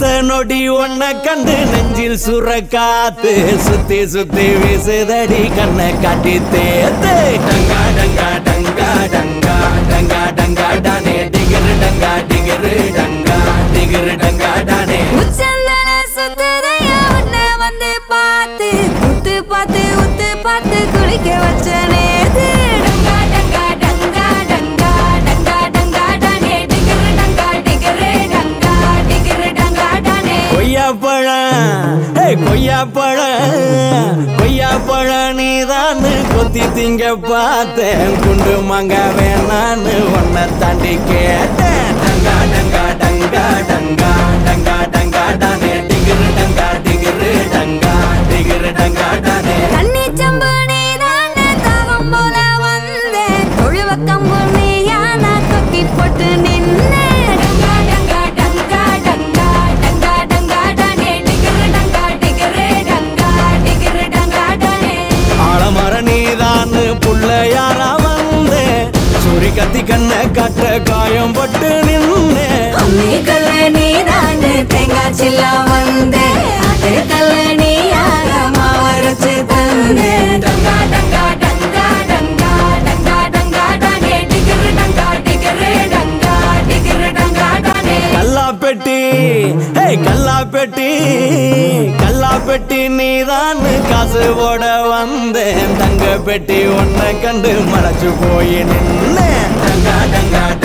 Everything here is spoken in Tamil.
அடுத்த நொடி ஒன்ன கண்டு நெஞ்சில் சுர காத்து சுத்தி சுத்தி வீசுதடி கண்ணை காட்டி தேத்து டங்கா டங்கா டங்கா டங்கா டங்கா டங்கா டானே டிகிரு டங்கா டிகிரு டங்கா டிகிரு டங்கா டானே உச்சந்தல சுத்ததையா உன்னை வந்து பார்த்து உத்து பார்த்து உத்து பார்த்து குளிக்க வச்ச நேத்து டங்கா டங்கா டங்கா டங்கா டங்கா டங்கா டானே டிகிரு டங்கா டிகிரு டங்கா டிகிரு டங்கா டானே கொய்யா பழம் ஹே கொய்யா பழம் கொய்யா பழம் நீதான் கொத்தி திங்க பார்த்தேன் குண்டு மங்க வேணான்னு உன்னை தாண்டி கேட்டேன் டங்கா டங்கா டங்கா டங்கா டங்கா டங்கா டானே டிகிரு டங்கா டிகிரு டங்கா டிகிரு டங்கா டானே தண்ணி சம்பு நீதானே தாகம் போல வந்தேன் தொழுவ கம்பு நீயான கொக்கி போட்டு நின்னே டங்கா டங்கா டங்கா டங்கா டங்கா டங்கா டானே டிகிரு டங்கா டிகிரு டங்கா டிகிரு டங்கா டானே ஆலமர நீதான் புள்ளையாரா வந்தேன் சூரி கத்தி கண்ணை காட்ட காயம் பட்டு நின்னேன் அம்மி கல்ல நீதானே தேங்காய் சில்லா வந்தேன் அதே கல்ல நீயாக மாவரைச்சு தந்தேன் டங்கா டங்கா டங்கா டங்கா டங்கா டங்கா டானே டிகிரு டங்கா டிகிரு டங்கா டிகிரு டங்கா டானே கல்லா பெட்டி ஹே கல்லா பெட்டி கல்லா பெட்டி நீதான் காசு போட வந்தேன் தங்க பெட்டி உன்னை கண்டு மறைச்சு போய் நின்னேன் டங்கா டங்கா